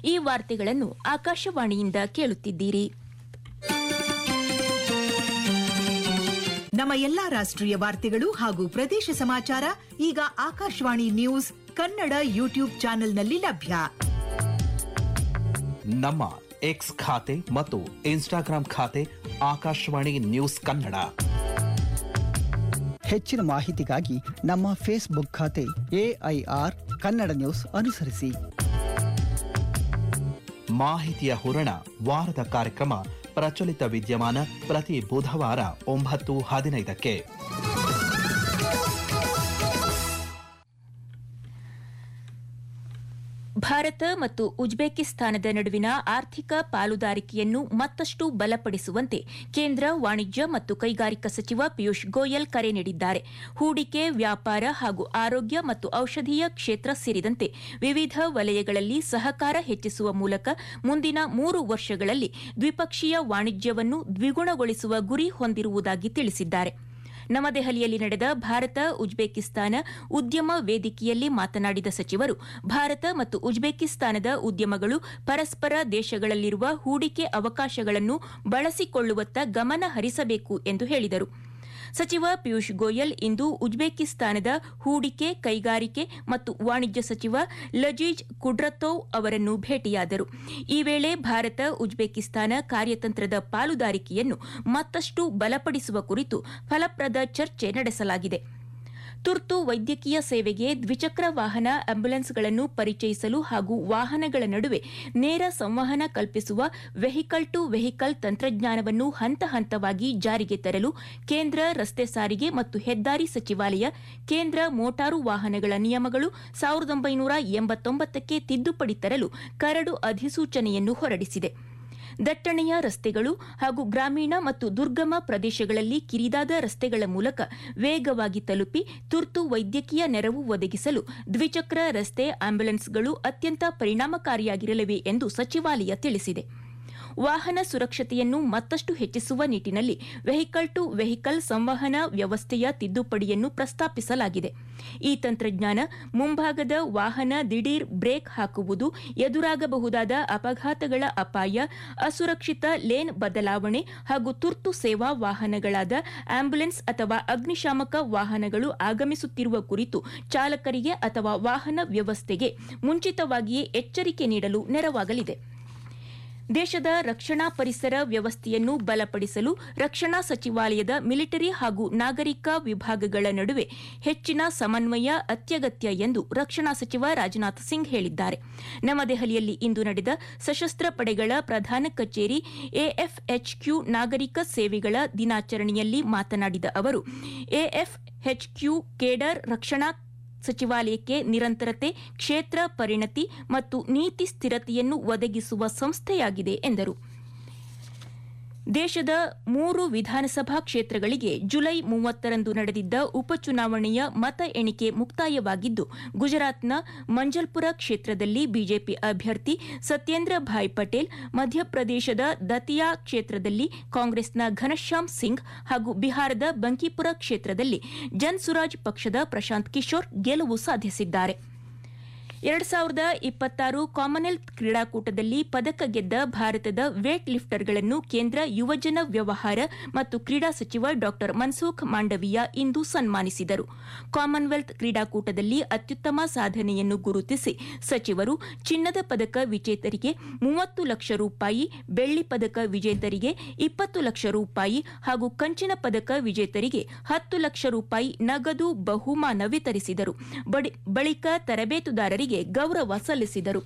ಈ ವಾರ್ತೆಗಳನ್ನು ಆಕಾಶವಾಣಿಯಿಂದ ಕೇಳುತ್ತಿದ್ದೀರಿ ನಮ್ಮ ಎಲ್ಲಾ ರಾಷ್ಟ್ರೀಯ ವಾರ್ತೆಗಳು ಹಾಗೂ ಪ್ರದೇಶ ಸಮಾಚಾರ ಈಗ ಆಕಾಶವಾಣಿ ನ್ಯೂಸ್ ಕನ್ನಡ ಯೂಟ್ಯೂಬ್ ಚಾನೆಲ್ನಲ್ಲಿ ಲಭ್ಯ ನಮ್ಮ ಎಕ್ಸ್ ಖಾತೆ ಮತ್ತು ಇನ್ಸ್ಟಾಗ್ರಾಂ ಖಾತೆ ಆಕಾಶವಾಣಿ ನ್ಯೂಸ್ ಕನ್ನಡ ಹೆಚ್ಚಿನ ಮಾಹಿತಿಗಾಗಿ ನಮ್ಮ ಫೇಸ್ಬುಕ್ ಖಾತೆ ಎಐಆರ್ ಕನ್ನಡ ನ್ಯೂಸ್ ಅನುಸರಿಸಿ ಮಾಹಿತಿಯ ಹೂರಣ ವಾರದ ಕಾರ್ಯಕ್ರಮ ಪ್ರಚಲಿತ ವಿದ್ಯಮಾನ ಪ್ರತಿ ಬುಧವಾರ ಒಂಬತ್ತು ಹದಿನೈದಕ್ಕೆ ಭಾರತ ಮತ್ತು ಉಜ್ಬೇಕಿಸ್ತಾನದ ನಡುವಿನ ಆರ್ಥಿಕ ಪಾಲುದಾರಿಕೆಯನ್ನು ಮತ್ತಷ್ಟು ಬಲಪಡಿಸುವಂತೆ ಕೇಂದ್ರ ವಾಣಿಜ್ಯ ಮತ್ತು ಕೈಗಾರಿಕಾ ಸಚಿವ ಪಿಯೂಷ್ ಗೋಯಲ್ ಕರೆ ನೀಡಿದ್ದಾರೆ ಹೂಡಿಕೆ ವ್ಯಾಪಾರ ಹಾಗೂ ಆರೋಗ್ಯ ಮತ್ತು ಔಷಧೀಯ ಕ್ಷೇತ್ರ ಸೇರಿದಂತೆ ವಿವಿಧ ವಲಯಗಳಲ್ಲಿ ಸಹಕಾರ ಹೆಚ್ಚಿಸುವ ಮೂಲಕ ಮುಂದಿನ ಮೂರು ವರ್ಷಗಳಲ್ಲಿ ದ್ವಿಪಕ್ಷೀಯ ವಾಣಿಜ್ಯವನ್ನು ದ್ವಿಗುಣಗೊಳಿಸುವ ಗುರಿ ಹೊಂದಿರುವುದಾಗಿ ತಿಳಿಸಿದ್ದಾರೆ ನವದೆಹಲಿಯಲ್ಲಿ ನಡೆದ ಭಾರತ ಉಜ್ಬೇಕಿಸ್ತಾನ ಉದ್ಯಮ ವೇದಿಕೆಯಲ್ಲಿ ಮಾತನಾಡಿದ ಸಚಿವರು ಭಾರತ ಮತ್ತು ಉಜ್ಬೇಕಿಸ್ತಾನದ ಉದ್ಯಮಗಳು ಪರಸ್ಪರ ದೇಶಗಳಲ್ಲಿರುವ ಹೂಡಿಕೆ ಅವಕಾಶಗಳನ್ನು ಬಳಸಿಕೊಳ್ಳುವತ್ತ ಗಮನ ಹರಿಸಬೇಕು ಎಂದು ಹೇಳಿದರು ಸಚಿವ ಪಿಯೂಷ್ ಗೋಯಲ್ ಇಂದು ಉಜ್ಬೇಕಿಸ್ತಾನದ ಹೂಡಿಕೆ ಕೈಗಾರಿಕೆ ಮತ್ತು ವಾಣಿಜ್ಯ ಸಚಿವ ಲಜೀಜ್ ಕುಡ್ರತೋವ್ ಅವರನ್ನು ಭೇಟಿಯಾದರು ಈ ವೇಳೆ ಭಾರತ ಉಜ್ಬೇಕಿಸ್ತಾನ ಕಾರ್ಯತಂತ್ರದ ಪಾಲುದಾರಿಕೆಯನ್ನು ಮತ್ತಷ್ಟು ಬಲಪಡಿಸುವ ಕುರಿತು ಫಲಪ್ರದ ಚರ್ಚೆ ನಡೆಸಲಾಗಿದೆ ತುರ್ತು ವೈದ್ಯಕೀಯ ಸೇವೆಗೆ ದ್ವಿಚಕ್ರ ವಾಹನ ಆಂಬ್ಯುಲೆನ್ಸ್ಗಳನ್ನು ಪರಿಚಯಿಸಲು ಹಾಗೂ ವಾಹನಗಳ ನಡುವೆ ನೇರ ಸಂವಹನ ಕಲ್ಪಿಸುವ ವೆಹಿಕಲ್ ಟು ವೆಹಿಕಲ್ ತಂತ್ರಜ್ಞಾನವನ್ನು ಹಂತ ಹಂತವಾಗಿ ಜಾರಿಗೆ ತರಲು ಕೇಂದ್ರ ರಸ್ತೆ ಸಾರಿಗೆ ಮತ್ತು ಹೆದ್ದಾರಿ ಸಚಿವಾಲಯ ಕೇಂದ್ರ ಮೋಟಾರು ವಾಹನಗಳ ನಿಯಮಗಳು ಸಾವಿರದ ಒಂಬೈನೂರ ಎಂಬತ್ತೊಂಬತ್ತಕ್ಕೆ ತಿದ್ದುಪಡಿ ತರಲು ಕರಡು ಅಧಿಸೂಚನೆಯನ್ನು ಹೊರಡಿಸಿದೆ ದಟ್ಟಣೆಯ ರಸ್ತೆಗಳು ಹಾಗೂ ಗ್ರಾಮೀಣ ಮತ್ತು ದುರ್ಗಮ ಪ್ರದೇಶಗಳಲ್ಲಿ ಕಿರಿದಾದ ರಸ್ತೆಗಳ ಮೂಲಕ ವೇಗವಾಗಿ ತಲುಪಿ ತುರ್ತು ವೈದ್ಯಕೀಯ ನೆರವು ಒದಗಿಸಲು ದ್ವಿಚಕ್ರ ರಸ್ತೆ ಆಂಬ್ಯುಲೆನ್ಸ್ಗಳು ಅತ್ಯಂತ ಪರಿಣಾಮಕಾರಿಯಾಗಿರಲಿವೆ ಎಂದು ಸಚಿವಾಲಯ ತಿಳಿಸಿದೆ ವಾಹನ ಸುರಕ್ಷತೆಯನ್ನು ಮತ್ತಷ್ಟು ಹೆಚ್ಚಿಸುವ ನಿಟ್ಟಿನಲ್ಲಿ ವೆಹಿಕಲ್ ಟು ವೆಹಿಕಲ್ ಸಂವಹನ ವ್ಯವಸ್ಥೆಯ ತಿದ್ದುಪಡಿಯನ್ನು ಪ್ರಸ್ತಾಪಿಸಲಾಗಿದೆ ಈ ತಂತ್ರಜ್ಞಾನ ಮುಂಭಾಗದ ವಾಹನ ದಿಢೀರ್ ಬ್ರೇಕ್ ಹಾಕುವುದು ಎದುರಾಗಬಹುದಾದ ಅಪಘಾತಗಳ ಅಪಾಯ ಅಸುರಕ್ಷಿತ ಲೇನ್ ಬದಲಾವಣೆ ಹಾಗೂ ತುರ್ತು ಸೇವಾ ವಾಹನಗಳಾದ ಆಂಬ್ಯುಲೆನ್ಸ್ ಅಥವಾ ಅಗ್ನಿಶಾಮಕ ವಾಹನಗಳು ಆಗಮಿಸುತ್ತಿರುವ ಕುರಿತು ಚಾಲಕರಿಗೆ ಅಥವಾ ವಾಹನ ವ್ಯವಸ್ಥೆಗೆ ಮುಂಚಿತವಾಗಿಯೇ ಎಚ್ಚರಿಕೆ ನೀಡಲು ನೆರವಾಗಲಿದೆ ದೇಶದ ರಕ್ಷಣಾ ಪರಿಸರ ವ್ಯವಸ್ಥೆಯನ್ನು ಬಲಪಡಿಸಲು ರಕ್ಷಣಾ ಸಚಿವಾಲಯದ ಮಿಲಿಟರಿ ಹಾಗೂ ನಾಗರಿಕ ವಿಭಾಗಗಳ ನಡುವೆ ಹೆಚ್ಚಿನ ಸಮನ್ವಯ ಅತ್ಯಗತ್ಯ ಎಂದು ರಕ್ಷಣಾ ಸಚಿವ ರಾಜನಾಥ್ ಸಿಂಗ್ ಹೇಳಿದ್ದಾರೆ ನವದೆಹಲಿಯಲ್ಲಿ ಇಂದು ನಡೆದ ಸಶಸ್ತ್ರ ಪಡೆಗಳ ಪ್ರಧಾನ ಕಚೇರಿ ಎಎಫ್ಎಚ್ಕ್ಯೂ ನಾಗರಿಕ ಸೇವೆಗಳ ದಿನಾಚರಣೆಯಲ್ಲಿ ಮಾತನಾಡಿದ ಅವರು ಎಎಫ್ಎಚ್ಕ್ಯೂ ಕೇಡರ್ ರಕ್ಷಣಾ ಸಚಿವಾಲಯಕ್ಕೆ ನಿರಂತರತೆ ಕ್ಷೇತ್ರ ಪರಿಣತಿ ಮತ್ತು ನೀತಿ ಸ್ಥಿರತೆಯನ್ನು ಒದಗಿಸುವ ಸಂಸ್ಥೆಯಾಗಿದೆ ಎಂದರು ದೇಶದ ಮೂರು ವಿಧಾನಸಭಾ ಕ್ಷೇತ್ರಗಳಿಗೆ ಜುಲೈ ಮೂವತ್ತರಂದು ನಡೆದಿದ್ದ ಉಪಚುನಾವಣೆಯ ಮತ ಎಣಿಕೆ ಮುಕ್ತಾಯವಾಗಿದ್ದು ಗುಜರಾತ್ನ ಮಂಜಲ್ಪುರ ಕ್ಷೇತ್ರದಲ್ಲಿ ಬಿಜೆಪಿ ಅಭ್ಯರ್ಥಿ ಸತ್ಯೇಂದ್ರ ಭಾಯ್ ಪಟೇಲ್ ಮಧ್ಯಪ್ರದೇಶದ ದತಿಯಾ ಕ್ಷೇತ್ರದಲ್ಲಿ ಕಾಂಗ್ರೆಸ್ನ ಘನಶ್ಯಾಮ್ ಸಿಂಗ್ ಹಾಗೂ ಬಿಹಾರದ ಬಂಕಿಪುರ ಕ್ಷೇತ್ರದಲ್ಲಿ ಜನ್ಸುರಾಜ್ ಪಕ್ಷದ ಪ್ರಶಾಂತ್ ಕಿಶೋರ್ ಗೆಲುವು ಸಾಧಿಸಿದ್ದಾರೆ ಎರಡು ಸಾವಿರದ ಇಪ್ಪತ್ತಾರು ಕಾಮನ್ವೆಲ್ತ್ ಕ್ರೀಡಾಕೂಟದಲ್ಲಿ ಪದಕ ಗೆದ್ದ ಭಾರತದ ವೇಟ್ ಲಿಫ್ಟರ್ಗಳನ್ನು ಕೇಂದ್ರ ಯುವಜನ ವ್ಯವಹಾರ ಮತ್ತು ಕ್ರೀಡಾ ಸಚಿವ ಡಾ ಮನ್ಸುಖ್ ಮಾಂಡವೀಯ ಇಂದು ಸನ್ಮಾನಿಸಿದರು ಕಾಮನ್ವೆಲ್ತ್ ಕ್ರೀಡಾಕೂಟದಲ್ಲಿ ಅತ್ಯುತ್ತಮ ಸಾಧನೆಯನ್ನು ಗುರುತಿಸಿ ಸಚಿವರು ಚಿನ್ನದ ಪದಕ ವಿಜೇತರಿಗೆ ಮೂವತ್ತು ಲಕ್ಷ ರೂಪಾಯಿ ಬೆಳ್ಳಿ ಪದಕ ವಿಜೇತರಿಗೆ ಇಪ್ಪತ್ತು ಲಕ್ಷ ರೂಪಾಯಿ ಹಾಗೂ ಕಂಚಿನ ಪದಕ ವಿಜೇತರಿಗೆ ಹತ್ತು ಲಕ್ಷ ರೂಪಾಯಿ ನಗದು ಬಹುಮಾನ ವಿತರಿಸಿದರು ಬಡಿ- ಬಳಿಕ ತರಬೇತುದಾರರಿಗೆ ಗೌರವ ಸಲ್ಲಿಸಿದರು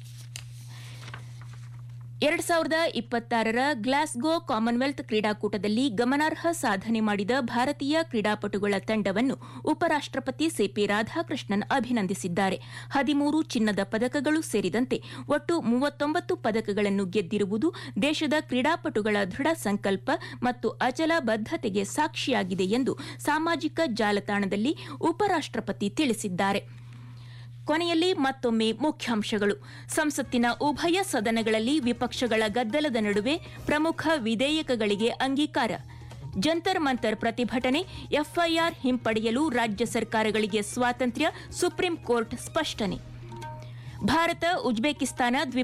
ಎರಡ್ ಸಾವಿರದ ಇಪ್ಪತ್ತಾರರ ಗ್ಲಾಸ್ಗೋ ಕಾಮನ್ವೆಲ್ತ್ ಕ್ರೀಡಾಕೂಟದಲ್ಲಿ ಗಮನಾರ್ಹ ಸಾಧನೆ ಮಾಡಿದ ಭಾರತೀಯ ಕ್ರೀಡಾಪಟುಗಳ ತಂಡವನ್ನು ಉಪರಾಷ್ಟಪತಿ ಸಿಪಿ ರಾಧಾಕೃಷ್ಣನ್ ಅಭಿನಂದಿಸಿದ್ದಾರೆ ಹದಿಮೂರು ಚಿನ್ನದ ಪದಕಗಳು ಸೇರಿದಂತೆ ಒಟ್ಟು ಮೂವತ್ತೊಂಬತ್ತು ಪದಕಗಳನ್ನು ಗೆದ್ದಿರುವುದು ದೇಶದ ಕ್ರೀಡಾಪಟುಗಳ ದೃಢ ಸಂಕಲ್ಪ ಮತ್ತು ಅಚಲ ಬದ್ಧತೆಗೆ ಸಾಕ್ಷಿಯಾಗಿದೆ ಎಂದು ಸಾಮಾಜಿಕ ಜಾಲತಾಣದಲ್ಲಿ ಉಪರಾಷ್ಟಪತಿ ತಿಳಿಸಿದ್ದಾರೆ ಕೊನೆಯಲ್ಲಿ ಮತ್ತೊಮ್ಮೆ ಮುಖ್ಯಾಂಶಗಳು ಸಂಸತ್ತಿನ ಉಭಯ ಸದನಗಳಲ್ಲಿ ವಿಪಕ್ಷಗಳ ಗದ್ದಲದ ನಡುವೆ ಪ್ರಮುಖ ವಿಧೇಯಕಗಳಿಗೆ ಅಂಗೀಕಾರ ಜಂತರ್ ಮಂತರ್ ಪ್ರತಿಭಟನೆ ಎಫ್ಐಆರ್ ಹಿಂಪಡೆಯಲು ರಾಜ್ಯ ಸರ್ಕಾರಗಳಿಗೆ ಸ್ವಾತಂತ್ರ್ಯ ಸುಪ್ರೀಂ ಕೋರ್ಟ್ ಸ್ಪಷ್ಟನೆ ಭಾರತ ಉಜ್ಬೇಕಿಸ್ತಾನ ದ್ವಿ